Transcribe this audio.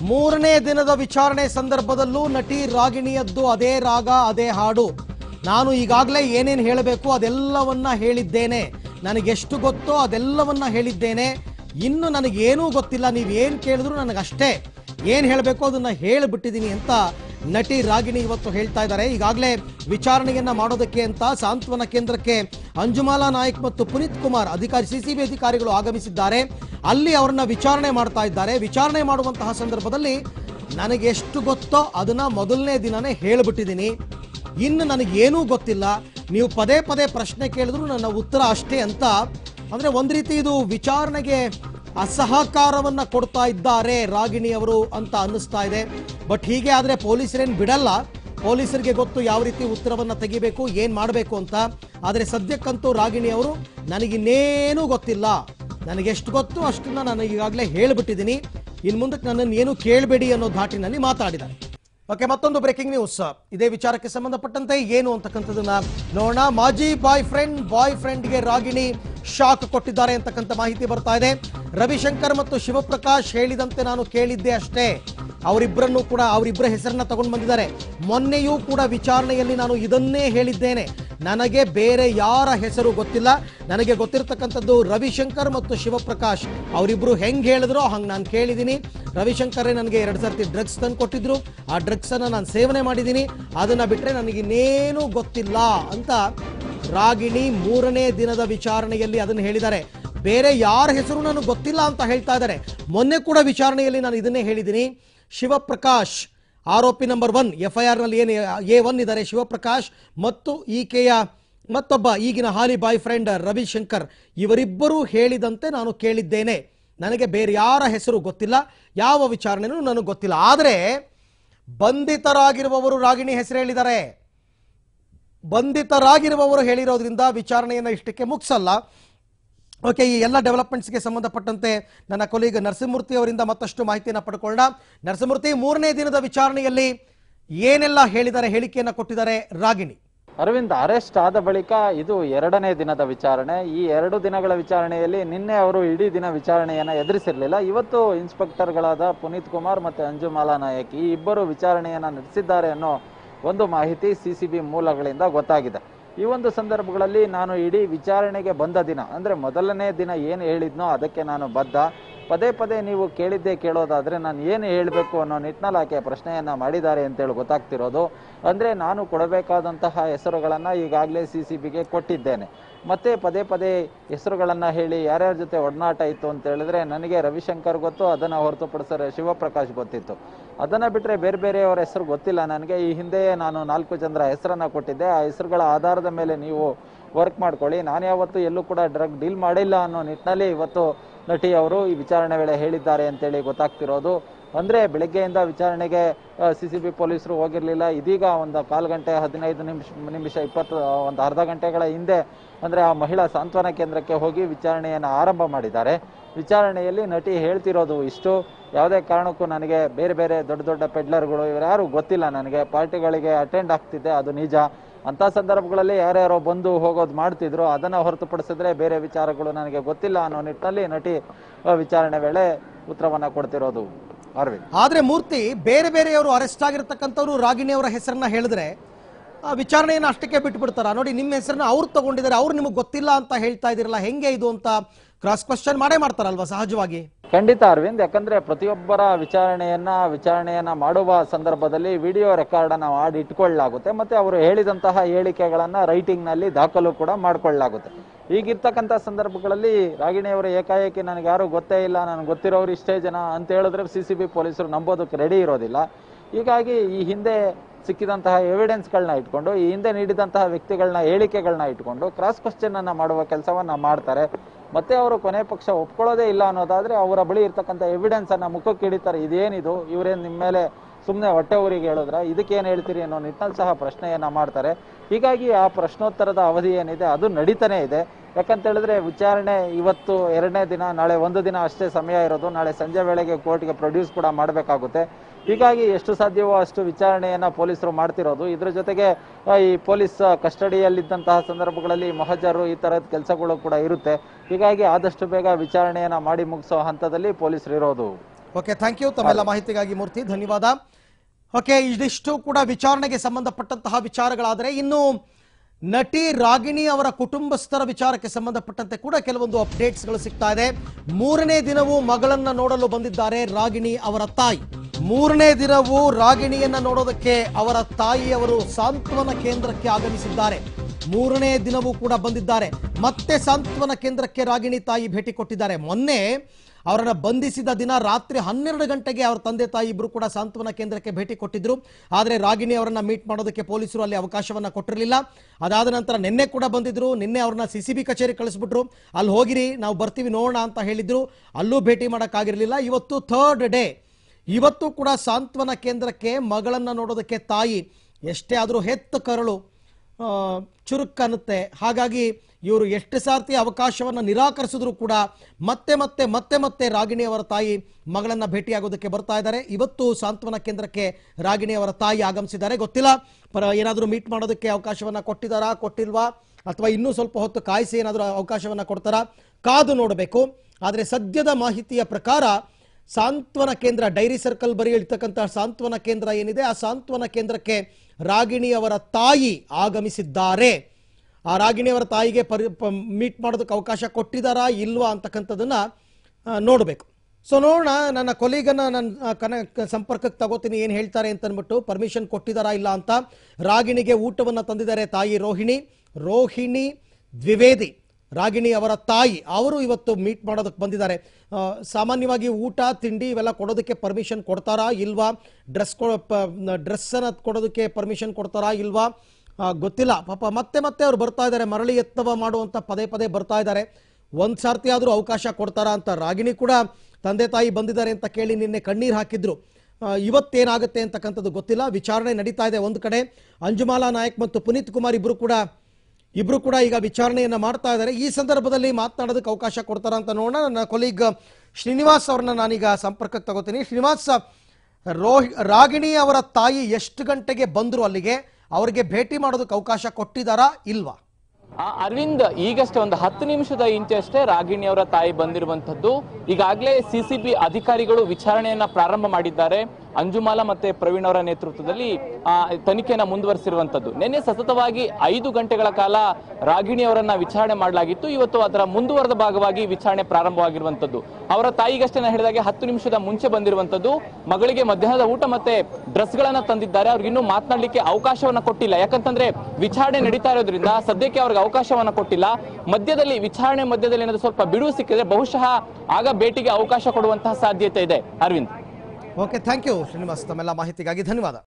ಮೂರನೇ ದಿನದ ವಿಚಾರಣೆ ಸಂದರ್ಭದಲ್ಲೂ ನಟಿ ರಾಗಿಣಿಯದ್ದು ಅದೇ ರಾಗ ಅದೇ ಹಾಡು ನಾನು ಈಗಾಗಲೇ ಏನೇನು ಹೇಳಬೇಕು ಅದೆಲ್ಲವನ್ನ ಹೇಳಿದ್ದೇನೆ ನನಗೆಷ್ಟು ಗೊತ್ತೋ ಅದೆಲ್ಲವನ್ನ ಹೇಳಿದ್ದೇನೆ ಇನ್ನು ನನಗೇನೂ ಗೊತ್ತಿಲ್ಲ ನೀವು ಏನು ಕೇಳಿದ್ರು ನನಗಷ್ಟೇ ಏನು ಹೇಳಬೇಕು ಅದನ್ನ ಹೇಳಿಬಿಟ್ಟಿದ್ದೀನಿ ಅಂತ ನಟಿ ರಾಗಿಣಿ ಇವತ್ತು ಹೇಳ್ತಾ ಇದ್ದಾರೆ ಈಗಾಗಲೇ ವಿಚಾರಣೆಯನ್ನ ಮಾಡೋದಕ್ಕೆ ಅಂತ ಸಾಂತ್ವನ ಕೇಂದ್ರಕ್ಕೆ ಅಂಜುಮಾಲಾ ನಾಯಕ್ ಮತ್ತು ಪುನೀತ್ ಕುಮಾರ್ ಅಧಿಕಾರಿ ಸಿಸಿಬಿ ಅಧಿಕಾರಿಗಳು ಆಗಮಿಸಿದ್ದಾರೆ ಅಲ್ಲಿ ಅವರನ್ನ ವಿಚಾರಣೆ ಮಾಡ್ತಾ ಇದ್ದಾರೆ ವಿಚಾರಣೆ ಮಾಡುವಂತಹ ಸಂದರ್ಭದಲ್ಲಿ ನನಗೆ ಎಷ್ಟು ಗೊತ್ತೋ ಅದನ್ನ ಮೊದಲನೇ ದಿನನೇ ಹೇಳಿಬಿಟ್ಟಿದ್ದೀನಿ ಇನ್ನು ನನಗೇನೂ ಗೊತ್ತಿಲ್ಲ ನೀವು ಪದೇ ಪದೇ ಪ್ರಶ್ನೆ ಕೇಳಿದ್ರು ನನ್ನ ಉತ್ತರ ಅಷ್ಟೇ ಅಂತ ಅಂದ್ರೆ ಒಂದ್ ರೀತಿ ಇದು ವಿಚಾರಣೆಗೆ ಅಸಹಕಾರವನ್ನ ಕೊಡ್ತಾ ಇದ್ದಾರೆ ರಾಗಿಣಿ ಅವರು ಅಂತ ಅನ್ನಿಸ್ತಾ ಇದೆ ಬಟ್ ಹೀಗೆ ಆದ್ರೆ ಪೊಲೀಸರೇನು ಬಿಡಲ್ಲ ಪೊಲೀಸರಿಗೆ ಗೊತ್ತು ಯಾವ ರೀತಿ ಉತ್ತರವನ್ನ ತೆಗಿಬೇಕು ಏನ್ ಮಾಡಬೇಕು ಅಂತ ಆದ್ರೆ ಸದ್ಯಕ್ಕಂತೂ ರಾಗಿಣಿ ಅವರು ನನಗಿನ್ನೇನೂ ಗೊತ್ತಿಲ್ಲ ನನಗೆಷ್ಟು ಗೊತ್ತು ಅಷ್ಟನ್ನ ನಾನು ಈಗಾಗಲೇ ಹೇಳಿಬಿಟ್ಟಿದ್ದೀನಿ ಇನ್ನು ಮುಂದಕ್ಕೆ ನನ್ನನ್ನು ಏನು ಕೇಳಬೇಡಿ ಅನ್ನೋ ಧಾಟಿನಲ್ಲಿ ಮಾತಾಡಿದ್ದಾರೆ ಓಕೆ ಮತ್ತೊಂದು ಬ್ರೇಕಿಂಗ್ ನ್ಯೂಸ್ ಇದೇ ವಿಚಾರಕ್ಕೆ ಸಂಬಂಧಪಟ್ಟಂತೆ ಏನು ಅಂತಕ್ಕಂಥದ್ದನ್ನ ನೋಡೋಣ ಮಾಜಿ ಬಾಯ್ ಫ್ರೆಂಡ್ ಬಾಯ್ ಫ್ರೆಂಡ್ಗೆ ರಾಗಿಣಿ ಶಾಕ್ ಕೊಟ್ಟಿದ್ದಾರೆ ಅಂತಕ್ಕಂಥ ಮಾಹಿತಿ ಬರ್ತಾ ಇದೆ ರವಿಶಂಕರ್ ಮತ್ತು ಶಿವಪ್ರಕಾಶ್ ಹೇಳಿದಂತೆ ನಾನು ಕೇಳಿದ್ದೆ ಅಷ್ಟೇ ಅವರಿಬ್ಬರನ್ನು ಕೂಡ ಅವರಿಬ್ಬರ ಹೆಸರನ್ನ ತಗೊಂಡು ಬಂದಿದ್ದಾರೆ ಮೊನ್ನೆಯೂ ಕೂಡ ವಿಚಾರಣೆಯಲ್ಲಿ ನಾನು ಇದನ್ನೇ ಹೇಳಿದ್ದೇನೆ ನನಗೆ ಬೇರೆ ಯಾರ ಹೆಸರು ಗೊತ್ತಿಲ್ಲ ನನಗೆ ಗೊತ್ತಿರತಕ್ಕಂಥದ್ದು ರವಿಶಂಕರ್ ಮತ್ತು ಶಿವಪ್ರಕಾಶ್ ಅವರಿಬ್ರು ಹೆಂಗ್ ಹೇಳಿದ್ರೋ ಹಂಗೆ ನಾನು ಕೇಳಿದ್ದೀನಿ ರವಿಶಂಕರೇ ನನಗೆ ಎರಡು ಸರ್ತಿ ಡ್ರಗ್ಸ್ ತಂದು ಕೊಟ್ಟಿದ್ರು ಆ ಡ್ರಗ್ಸ್ ಅನ್ನ ನಾನು ಸೇವನೆ ಮಾಡಿದ್ದೀನಿ ಅದನ್ನ ಬಿಟ್ರೆ ನನಗಿನ್ನೇನೂ ಗೊತ್ತಿಲ್ಲ ಅಂತ ರಾಗಿಣಿ ಮೂರನೇ ದಿನದ ವಿಚಾರಣೆಯಲ್ಲಿ ಅದನ್ನು ಹೇಳಿದ್ದಾರೆ ಬೇರೆ ಯಾರ ಹೆಸರು ನನಗೆ ಗೊತ್ತಿಲ್ಲ ಅಂತ ಹೇಳ್ತಾ ಇದ್ದಾರೆ ಮೊನ್ನೆ ಕೂಡ ವಿಚಾರಣೆಯಲ್ಲಿ ನಾನು ಇದನ್ನೇ ಹೇಳಿದ್ದೀನಿ ಶಿವಪ್ರಕಾಶ್ ಆರೋಪಿ ನಂಬರ್ ಒನ್ ಎಫ್ ಐ ಆರ್ನಲ್ಲಿ ಏನು ಎ ಒನ್ ಇದ್ದಾರೆ ಶಿವಪ್ರಕಾಶ್ ಮತ್ತು ಈಕೆಯ ಮತ್ತೊಬ್ಬ ಈಗಿನ ಹಾಲಿ ಬಾಯ್ ಫ್ರೆಂಡ್ ರವಿಶಂಕರ್ ಇವರಿಬ್ಬರೂ ಹೇಳಿದಂತೆ ನಾನು ಕೇಳಿದ್ದೇನೆ ನನಗೆ ಬೇರೆ ಯಾರ ಹೆಸರು ಗೊತ್ತಿಲ್ಲ ಯಾವ ವಿಚಾರಣೆನೂ ನನಗೆ ಗೊತ್ತಿಲ್ಲ ಆದರೆ ಬಂಧಿತರಾಗಿರುವವರು ರಾಗಿಣಿ ಹೆಸರು ಹೇಳಿದ್ದಾರೆ ಬಂಧಿತರಾಗಿರುವವರು ಹೇಳಿರೋದ್ರಿಂದ ವಿಚಾರಣೆಯನ್ನು ಇಷ್ಟಕ್ಕೆ ಮುಗಿಸಲ್ಲ ಓಕೆ ಈ ಎಲ್ಲ ಡೆವಲಪ್ಮೆಂಟ್ಸ್ಗೆ ಸಂಬಂಧಪಟ್ಟಂತೆ ನನ್ನ ಕೊಲೀಗ್ ನರಸಿಂಹಮೂರ್ತಿ ಅವರಿಂದ ಮತ್ತಷ್ಟು ಮಾಹಿತಿಯನ್ನು ಪಡ್ಕೊಳ್ಳೋಣ ನರಸಿಂಹಮೂರ್ತಿ ಮೂರನೇ ದಿನದ ವಿಚಾರಣೆಯಲ್ಲಿ ಏನೆಲ್ಲ ಹೇಳಿದ್ದಾರೆ ಹೇಳಿಕೆಯನ್ನು ಕೊಟ್ಟಿದ್ದಾರೆ ರಾಗಿಣಿ ಅರವಿಂದ್ ಅರೆಸ್ಟ್ ಆದ ಬಳಿಕ ಇದು ಎರಡನೇ ದಿನದ ವಿಚಾರಣೆ ಈ ಎರಡು ದಿನಗಳ ವಿಚಾರಣೆಯಲ್ಲಿ ನಿನ್ನೆ ಅವರು ಇಡೀ ದಿನ ವಿಚಾರಣೆಯನ್ನ ಎದುರಿಸಿರ್ಲಿಲ್ಲ ಇವತ್ತು ಇನ್ಸ್ಪೆಕ್ಟರ್ಗಳಾದ ಪುನೀತ್ ಕುಮಾರ್ ಮತ್ತೆ ಅಂಜುಮಾಲಾ ನಾಯಕ್ ಈ ಇಬ್ಬರು ವಿಚಾರಣೆಯನ್ನ ನಡೆಸಿದ್ದಾರೆ ಅನ್ನೋ ಒಂದು ಮಾಹಿತಿ ಸಿ ಸಿ ಬಿ ಮೂಲಗಳಿಂದ ಗೊತ್ತಾಗಿದೆ ಈ ಒಂದು ಸಂದರ್ಭಗಳಲ್ಲಿ ನಾನು ಇಡೀ ವಿಚಾರಣೆಗೆ ಬಂದ ದಿನ ಅಂದ್ರೆ ಮೊದಲನೇ ದಿನ ಏನು ಹೇಳಿದ್ನೋ ಅದಕ್ಕೆ ನಾನು ಬದ್ಧ ಪದೇ ಪದೇ ನೀವು ಕೇಳಿದ್ದೇ ಕೇಳೋದಾದ್ರೆ ನಾನು ಏನು ಹೇಳಬೇಕು ಅನ್ನೋ ನಿಟ್ಟಿನಲ್ಲಿ ಆಕೆ ಪ್ರಶ್ನೆಯನ್ನ ಮಾಡಿದ್ದಾರೆ ಅಂತೇಳಿ ಗೊತ್ತಾಗ್ತಿರೋದು ಅಂದ್ರೆ ನಾನು ಕೊಡಬೇಕಾದಂತಹ ಹೆಸರುಗಳನ್ನ ಈಗಾಗಲೇ ಸಿ ಸಿ ಬಿಗೆ ಕೊಟ್ಟಿದ್ದೇನೆ ಮತ್ತೆ ಪದೇ ಪದೇ ಹೆಸರುಗಳನ್ನ ಹೇಳಿ ಯಾರ್ಯಾರ ಜೊತೆ ಒಡನಾಟ ಇತ್ತು ಅಂತ ಹೇಳಿದ್ರೆ ನನಗೆ ರವಿಶಂಕರ್ ಗೊತ್ತು ಅದನ್ನ ಹೊರತುಪಡಿಸಿದ್ರೆ ಶಿವಪ್ರಕಾಶ್ ಗೊತ್ತಿತ್ತು ಅದನ್ನ ಬಿಟ್ರೆ ಬೇರೆ ಬೇರೆಯವರ ಹೆಸರು ಗೊತ್ತಿಲ್ಲ ನನಗೆ ಈ ಹಿಂದೆಯೇ ನಾನು ನಾಲ್ಕು ಜನರ ಹೆಸರನ್ನ ಕೊಟ್ಟಿದ್ದೆ ಆ ಹೆಸರುಗಳ ಆಧಾರದ ಮೇಲೆ ನೀವು ವರ್ಕ್ ಮಾಡ್ಕೊಳ್ಳಿ ನಾನು ಯಾವತ್ತೂ ಎಲ್ಲೂ ಕೂಡ ಡ್ರಗ್ ಡೀಲ್ ಮಾಡಿಲ್ಲ ಅನ್ನೋ ನಿಟ್ಟಿನಲ್ಲಿ ಇವತ್ತು ನಟಿ ಅವರು ಈ ವಿಚಾರಣೆ ವೇಳೆ ಹೇಳಿದ್ದಾರೆ ಅಂತೇಳಿ ಗೊತ್ತಾಗ್ತಿರೋದು ಅಂದ್ರೆ ಬೆಳಗ್ಗೆಯಿಂದ ವಿಚಾರಣೆಗೆ ಸಿ ಸಿ ಬಿ ಪೊಲೀಸರು ಹೋಗಿರ್ಲಿಲ್ಲ ಇದೀಗ ಒಂದು ಕಾಲು ಗಂಟೆ ಹದಿನೈದು ನಿಮಿಷ ನಿಮಿಷ ಇಪ್ಪತ್ತು ಒಂದು ಅರ್ಧ ಗಂಟೆಗಳ ಹಿಂದೆ ಅಂದ್ರೆ ಆ ಮಹಿಳಾ ಸಾಂತ್ವನ ಕೇಂದ್ರಕ್ಕೆ ಹೋಗಿ ವಿಚಾರಣೆಯನ್ನು ಆರಂಭ ಮಾಡಿದ್ದಾರೆ ವಿಚಾರಣೆಯಲ್ಲಿ ನಟಿ ಹೇಳ್ತಿರೋದು ಇಷ್ಟು ಯಾವುದೇ ಕಾರಣಕ್ಕೂ ನನಗೆ ಬೇರೆ ಬೇರೆ ದೊಡ್ಡ ದೊಡ್ಡ ಪೆಡ್ಲರ್ಗಳು ಯಾರು ಗೊತ್ತಿಲ್ಲ ನನಗೆ ಪಾರ್ಟಿಗಳಿಗೆ ಅಟೆಂಡ್ ಆಗ್ತಿದ್ದೆ ಅದು ನಿಜ ಅಂತ ಸಂದರ್ಭಗಳಲ್ಲಿ ಯಾರ್ಯಾರೋ ಬಂದು ಹೋಗೋದು ಮಾಡ್ತಿದ್ರು ಅದನ್ನ ಹೊರತುಪಡಿಸಿದ್ರೆ ಬೇರೆ ವಿಚಾರಗಳು ನನಗೆ ಗೊತ್ತಿಲ್ಲ ಅನ್ನೋ ನಿಟ್ಟಿನಲ್ಲಿ ನಟಿ ಆ, ವಿಚಾರಣೆ ವೇಳೆ ಉತ್ತರವನ್ನ ಕೊಡ್ತಿರೋದು ಅರವಿಂದ್ ಆದ್ರೆ ಮೂರ್ತಿ ಬೇರೆ ಬೇರೆಯವರು ಅರೆಸ್ಟ್ ಆಗಿರ್ತಕ್ಕಂಥವ್ರು ರಾಗಿಣಿ ಅವರ ಹೆಸರನ್ನ ಹೇಳಿದ್ರೆ ಆ ವಿಚಾರಣೆಯನ್ನು ಅಷ್ಟಕ್ಕೆ ಬಿಟ್ಬಿಡ್ತಾರ ನೋಡಿ ನಿಮ್ಮ ಹೆಸರನ್ನ ಅವ್ರು ತಗೊಂಡಿದ್ದಾರೆ ಅವ್ರು ನಿಮಗೆ ಗೊತ್ತಿಲ್ಲ ಅಂತ ಹೇಳ್ತಾ ಇದಿರಲ್ಲ ಹೆಂಗೆ ಇದು ಅಂತ ಕ್ರಾಸ್ ಕ್ವಶನ್ ಮಾಡೇ ಮಾಡ್ತಾರಲ್ವಾ ಸಹಜವಾಗಿ ಖಂಡಿತ ಅರವಿಂದ್ ಯಾಕಂದ್ರೆ ಪ್ರತಿಯೊಬ್ಬರ ವಿಚಾರಣೆಯನ್ನ ವಿಚಾರಣೆಯನ್ನ ಮಾಡುವ ಸಂದರ್ಭದಲ್ಲಿ ವಿಡಿಯೋ ರೆಕಾರ್ಡ್ ಅನ್ನ ಮಾಡಿ ಇಟ್ಕೊಳ್ಳಲಾಗುತ್ತೆ ಮತ್ತೆ ಅವರು ಹೇಳಿದಂತಹ ಹೇಳಿಕೆಗಳನ್ನ ರೈಟಿಂಗ್ ನಲ್ಲಿ ದಾಖಲು ಕೂಡ ಮಾಡ್ಕೊಳ್ಳಲಾಗುತ್ತೆ ಈಗಿರ್ತಕ್ಕಂಥ ಸಂದರ್ಭಗಳಲ್ಲಿ ರಾಗಿಣಿಯವರು ಏಕಾಏಕಿ ನನಗೆ ಯಾರು ಗೊತ್ತೇ ಇಲ್ಲ ನನಗೆ ಗೊತ್ತಿರೋರು ಇಷ್ಟೇ ಜನ ಅಂತ ಹೇಳಿದ್ರೆ ಸಿ ಸಿ ಬಿ ಪೊಲೀಸರು ನಂಬೋದಕ್ಕೆ ರೆಡಿ ಇರೋದಿಲ್ಲ ಹೀಗಾಗಿ ಈ ಹಿಂದೆ ಸಿಕ್ಕಿದಂತಹ ಎವಿಡೆನ್ಸ್ಗಳನ್ನ ಇಟ್ಕೊಂಡು ಈ ಹಿಂದೆ ನೀಡಿದಂತಹ ವ್ಯಕ್ತಿಗಳನ್ನ ಹೇಳಿಕೆಗಳನ್ನ ಇಟ್ಕೊಂಡು ಕ್ರಾಸ್ ಕ್ವಶನ್ ಅನ್ನ ಮಾಡುವ ಕೆಲಸವನ್ನ ಮಾಡ್ತಾರೆ ಮತ್ತೆ ಅವರು ಕೊನೆ ಪಕ್ಷ ಒಪ್ಕೊಳ್ಳೋದೇ ಇಲ್ಲ ಅನ್ನೋದಾದ್ರೆ ಅವರ ಬಳಿ ಇರ್ತಕ್ಕಂಥ ಎವಿಡೆನ್ಸ್ ಅನ್ನ ಮುಖಕ್ಕೆ ಹಿಡಿತಾರೆ ಇದೇನಿದು ಇವರೇನ್ ನಿಮ್ಮ ಮೇಲೆ ಸುಮ್ಮನೆ ಹೊಟ್ಟೆ ಊರಿಗೆ ಹೇಳಿದ್ರ ಇದಕ್ಕೇನು ಹೇಳ್ತೀರಿ ಅನ್ನೋ ನಿಟ್ಟಿನಲ್ಲಿ ಸಹ ಪ್ರಶ್ನೆಯನ್ನ ಮಾಡ್ತಾರೆ ಹೀಗಾಗಿ ಆ ಪ್ರಶ್ನೋತ್ತರದ ಅವಧಿ ಏನಿದೆ ಅದು ನಡೀತಾನೆ ಇದೆ ಯಾಕಂತ ಹೇಳಿದ್ರೆ ವಿಚಾರಣೆ ಇವತ್ತು ಎರಡನೇ ದಿನ ನಾಳೆ ಒಂದು ದಿನ ಅಷ್ಟೇ ಸಮಯ ಇರೋದು ನಾಳೆ ಸಂಜೆ ವೇಳೆಗೆ ಕೋರ್ಟ್ಗೆ ಪ್ರೊಡ್ಯೂಸ್ ಕೂಡ ಮಾಡಬೇಕಾಗುತ್ತೆ ಹೀಗಾಗಿ ಎಷ್ಟು ಸಾಧ್ಯವೋ ಅಷ್ಟು ವಿಚಾರಣೆಯನ್ನ ಪೊಲೀಸರು ಮಾಡ್ತಿರೋದು ಇದ್ರ ಜೊತೆಗೆ ಆ, ಈ ಪೊಲೀಸ್ ಕಸ್ಟಡಿಯಲ್ಲಿದ್ದಂತಹ ಸಂದರ್ಭಗಳಲ್ಲಿ ಮೊಹಜರು ಈ ತರದ ಕೆಲಸಗಳು ಕೂಡ ಇರುತ್ತೆ ಹೀಗಾಗಿ ಆದಷ್ಟು ಬೇಗ ವಿಚಾರಣೆಯನ್ನ ಮಾಡಿ ಮುಗಿಸೋ ಹಂತದಲ್ಲಿ ಪೊಲೀಸರು ಇರೋದು ಓಕೆ ಥ್ಯಾಂಕ್ ಯು ತಮ್ಮೆಲ್ಲ ಮಾಹಿತಿಗಾಗಿ ಮೂರ್ತಿ ಧನ್ಯವಾದ ಓಕೆ ಇದಿಷ್ಟು ಕೂಡ ವಿಚಾರಣೆಗೆ ಸಂಬಂಧಪಟ್ಟಂತಹ ವಿಚಾರಗಳಾದರೆ ಇನ್ನು ನಟಿ ರಾಗಿಣಿ ಅವರ ಕುಟುಂಬಸ್ಥರ ವಿಚಾರಕ್ಕೆ ಸಂಬಂಧಪಟ್ಟಂತೆ ಕೂಡ ಕೆಲವೊಂದು ಅಪ್ಡೇಟ್ಸ್ಗಳು ಸಿಗ್ತಾ ಇದೆ ಮೂರನೇ ದಿನವೂ ಮಗಳನ್ನ ನೋಡಲು ಬಂದಿದ್ದಾರೆ ರಾಗಿಣಿ ಅವರ ತಾಯಿ ಮೂರನೇ ದಿನವೂ ರಾಗಿಣಿಯನ್ನ ನೋಡೋದಕ್ಕೆ ಅವರ ತಾಯಿಯವರು ಸಾಂತ್ವನ ಕೇಂದ್ರಕ್ಕೆ ಆಗಮಿಸಿದ್ದಾರೆ ಮೂರನೇ ದಿನವೂ ಕೂಡ ಬಂದಿದ್ದಾರೆ ಮತ್ತೆ ಸಾಂತ್ವನ ಕೇಂದ್ರಕ್ಕೆ ರಾಗಿಣಿ ತಾಯಿ ಭೇಟಿ ಕೊಟ್ಟಿದ್ದಾರೆ ಮೊನ್ನೆ ಅವರನ್ನ ಬಂಧಿಸಿದ ದಿನ ರಾತ್ರಿ ಹನ್ನೆರಡು ಗಂಟೆಗೆ ಅವರ ತಂದೆ ತಾಯಿ ಇಬ್ಬರು ಕೂಡ ಸಾಂತ್ವನ ಕೇಂದ್ರಕ್ಕೆ ಭೇಟಿ ಕೊಟ್ಟಿದ್ರು ಆದರೆ ರಾಗಿಣಿ ಅವರನ್ನ ಮೀಟ್ ಮಾಡೋದಕ್ಕೆ ಪೊಲೀಸರು ಅಲ್ಲಿ ಅವಕಾಶವನ್ನ ಕೊಟ್ಟಿರಲಿಲ್ಲ ಅದಾದ ನಂತರ ನಿನ್ನೆ ಕೂಡ ಬಂದಿದ್ರು ನಿನ್ನೆ ಅವ್ರನ್ನ ಸಿ ಸಿ ಬಿ ಕಚೇರಿ ಕಳಿಸ್ಬಿಟ್ರು ಅಲ್ಲಿ ಹೋಗಿರಿ ನಾವು ಬರ್ತೀವಿ ನೋಡೋಣ ಅಂತ ಹೇಳಿದ್ರು ಅಲ್ಲೂ ಭೇಟಿ ಮಾಡೋಕ್ಕಾಗಿರಲಿಲ್ಲ ಇವತ್ತು ಥರ್ಡ್ ಡೇ ಇವತ್ತು ಕೂಡ ಸಾಂತ್ವನ ಕೇಂದ್ರಕ್ಕೆ ಮಗಳನ್ನ ನೋಡೋದಕ್ಕೆ ತಾಯಿ ಎಷ್ಟೇ ಆದರೂ ಹೆತ್ತ ಕರಳು ಆ, ಚುರುಕನ್ನುತ್ತೆ ಹಾಗಾಗಿ ಇವರು ಎಷ್ಟು ಸಾರ್ತಿ ಅವಕಾಶವನ್ನು ನಿರಾಕರಿಸಿದ್ರು ಕೂಡ ಮತ್ತೆ ಮತ್ತೆ ಮತ್ತೆ ಮತ್ತೆ ರಾಗಿಣಿ ಅವರ ತಾಯಿ ಮಗಳನ್ನ ಭೇಟಿಯಾಗೋದಕ್ಕೆ ಬರ್ತಾ ಇದ್ದಾರೆ ಇವತ್ತು ಸಾಂತ್ವನ ಕೇಂದ್ರಕ್ಕೆ ರಾಗಿಣಿ ಅವರ ತಾಯಿ ಆಗಮಿಸಿದ್ದಾರೆ ಗೊತ್ತಿಲ್ಲ ಪರ ಏನಾದರೂ ಮೀಟ್ ಮಾಡೋದಕ್ಕೆ ಅವಕಾಶವನ್ನ ಕೊಟ್ಟಿದ್ದಾರಾ ಕೊಟ್ಟಿಲ್ವಾ ಅಥವಾ ಇನ್ನೂ ಸ್ವಲ್ಪ ಹೊತ್ತು ಕಾಯಿಸಿ ಏನಾದರೂ ಅವಕಾಶವನ್ನ ಕೊಡ್ತಾರಾ ಕಾದು ನೋಡಬೇಕು ಆದರೆ ಸದ್ಯದ ಮಾಹಿತಿಯ ಪ್ರಕಾರ ಸಾಂತ್ವನ ಕೇಂದ್ರ ಡೈರಿ ಸರ್ಕಲ್ ಬಳಿ ಇರ್ತಕ್ಕಂಥ ಸಾಂತ್ವನ ಕೇಂದ್ರ ಏನಿದೆ ಆ ಸಾಂತ್ವನ ಕೇಂದ್ರಕ್ಕೆ ರಾಗಿಣಿ ಅವರ ತಾಯಿ ಆಗಮಿಸಿದ್ದಾರೆ ಆ ರಾಗಿಣಿ ಅವರ ತಾಯಿಗೆ ಪರಿ ಮೀಟ್ ಮಾಡೋದಕ್ಕೆ ಅವಕಾಶ ಕೊಟ್ಟಿದ್ದಾರಾ ಇಲ್ವಾ ಅಂತಕ್ಕಂಥದ್ದನ್ನ ನೋಡಬೇಕು ಸೊ ನೋಡೋಣ ನನ್ನ ಕೊಲೀಗನ್ನ ನನ್ನ ಕನ ಸಂಪರ್ಕಕ್ಕೆ ತಗೋತೀನಿ ಏನು ಹೇಳ್ತಾರೆ ಅಂತ ಅಂದ್ಬಿಟ್ಟು ಪರ್ಮಿಷನ್ ಕೊಟ್ಟಿದ್ದಾರಾ ಇಲ್ಲ ಅಂತ ರಾಗಿಣಿಗೆ ಊಟವನ್ನು ತಂದಿದ್ದಾರೆ ತಾಯಿ ರೋಹಿಣಿ ರೋಹಿಣಿ ದ್ವಿವೇದಿ ರಾಗಿಣಿ ಅವರ ತಾಯಿ ಅವರು ಇವತ್ತು ಮೀಟ್ ಮಾಡೋದಕ್ಕೆ ಬಂದಿದ್ದಾರೆ ಆ, ಸಾಮಾನ್ಯವಾಗಿ ಊಟ ತಿಂಡಿ ಇವೆಲ್ಲ ಕೊಡೋದಕ್ಕೆ ಪರ್ಮಿಷನ್ ಕೊಡ್ತಾರಾ ಇಲ್ವಾ ಡ್ರೆಸ್ ಕೊ ಡ್ರೆಸ್ಸನ್ನು ಕೊಡೋದಕ್ಕೆ ಪರ್ಮಿಷನ್ ಕೊಡ್ತಾರಾ ಇಲ್ವಾ ಆ, ಗೊತ್ತಿಲ್ಲ ಪಾಪ ಮತ್ತೆ ಮತ್ತೆ ಅವ್ರು ಬರ್ತಾ ಇದ್ದಾರೆ ಮರಳಿ ಎತ್ತವ ಮಾಡುವಂತ ಪದೇ ಪದೇ ಬರ್ತಾ ಇದ್ದಾರೆ ಒಂದ್ ಸರ್ತಿ ಆದರೂ ಅವಕಾಶ ಕೊಡ್ತಾರಾ ಅಂತ ರಾಗಿಣಿ ಕೂಡ ತಂದೆ ತಾಯಿ ಬಂದಿದ್ದಾರೆ ಅಂತ ಕೇಳಿ ನಿನ್ನೆ ಕಣ್ಣೀರು ಹಾಕಿದ್ರು ಆ, ಇವತ್ತೇನಾಗುತ್ತೆ ಅಂತಕ್ಕಂಥದ್ದು ಗೊತ್ತಿಲ್ಲ ವಿಚಾರಣೆ ನಡೀತಾ ಇದೆ ಒಂದು ಕಡೆ ಅಂಜುಮಾಲಾ ನಾಯಕ್ ಮತ್ತು ಪುನೀತ್ ಕುಮಾರ್ ಇಬ್ರು ಕೂಡ ಇಬ್ರು ಕೂಡ ಈಗ ವಿಚಾರಣೆಯನ್ನ ಮಾಡ್ತಾ ಇದ್ದಾರೆ ಈ ಸಂದರ್ಭದಲ್ಲಿ ಮಾತನಾಡೋದಕ್ಕೆ ಅವಕಾಶ ಕೊಡ್ತಾರ ಅಂತ ನೋಡೋಣ ನನ್ನ ಕೊಲೀಗ್ ಶ್ರೀನಿವಾಸ್ ಅವ್ರನ್ನ ನಾನೀಗ ಸಂಪರ್ಕಕ್ಕೆ ತಗೋತೀನಿ ಶ್ರೀನಿವಾಸ್ ರೋಹಿ ರಾಗಿಣಿ ಅವರ ತಾಯಿ ಎಷ್ಟು ಗಂಟೆಗೆ ಬಂದ್ರು ಅಲ್ಲಿಗೆ ಅವರಿಗೆ ಭೇಟಿ ಮಾಡೋದಕ್ಕೆ ಅವಕಾಶ ಕೊಟ್ಟಿದ್ದಾರಾ ಇಲ್ವಾ ಆ, ಅರವಿಂದ್ ಈಗಷ್ಟೇ ಒಂದು ಹತ್ತು ನಿಮಿಷದ ಇಂಚೆ ಅಷ್ಟೇ ರಾಗಿಣಿ ಅವರ ತಾಯಿ ಬಂದಿರುವಂತದ್ದು ಈಗಾಗಲೇ ಸಿಸಿಬಿ ಅಧಿಕಾರಿಗಳು ವಿಚಾರಣೆಯನ್ನ ಪ್ರಾರಂಭ ಮಾಡಿದ್ದಾರೆ ಅಂಜುಮಾಲಾ ಮತ್ತೆ ಪ್ರವೀಣ್ ಅವರ ನೇತೃತ್ವದಲ್ಲಿ ಆ, ತನಿಖೆಯನ್ನ ಮುಂದುವರಿಸಿರುವಂತದ್ದು ನಿನ್ನೆ ಸತತವಾಗಿ ಐದು ಗಂಟೆಗಳ ಕಾಲ ರಾಗಿಣಿ ಅವರನ್ನ ವಿಚಾರಣೆ ಮಾಡಲಾಗಿತ್ತು ಇವತ್ತು ಅದರ ಮುಂದುವರೆದ ಭಾಗವಾಗಿ ವಿಚಾರಣೆ ಪ್ರಾರಂಭವಾಗಿರುವಂತದ್ದು ಅವರ ತಾಯಿಗಷ್ಟೇ ನಾನು ಹೇಳಿದಾಗೆ ಹತ್ತು ನಿಮಿಷದ ಮುಂಚೆ ಬಂದಿರುವಂತದ್ದು ಮಗಳಿಗೆ ಮಧ್ಯಾಹ್ನದ ಊಟ ಮತ್ತೆ ಡ್ರೆಸ್ ಗಳನ್ನ ತಂದಿದ್ದಾರೆ ಅವ್ರಿಗೆ ಇನ್ನೂ ಮಾತನಾಡ್ಲಿಕ್ಕೆ ಅವಕಾಶವನ್ನ ಕೊಟ್ಟಿಲ್ಲ ಯಾಕಂತಂದ್ರೆ ವಿಚಾರಣೆ ನಡೀತಾ ಇರೋದ್ರಿಂದ ಸದ್ಯಕ್ಕೆ ಅವ್ರಿಗೆ ಅವಕಾಶವನ್ನ ಕೊಟ್ಟಿಲ್ಲ ಮಧ್ಯದಲ್ಲಿ ವಿಚಾರಣೆ ಮಧ್ಯದಲ್ಲಿ ಏನಾದ್ರು ಸ್ವಲ್ಪ ಬಿಡುವು ಸಿಕ್ಕಿದ್ರೆ ಬಹುಶಃ ಆಗ ಭೇಟಿಗೆ ಅವಕಾಶ ಕೊಡುವಂತಹ ಸಾಧ್ಯತೆ ಇದೆ Arvind okay thank you Srinivas ತಮ್ಮೆಲ್ಲ ಮಾಹಿತಿಗಾಗಿ ಧನ್ಯವಾದ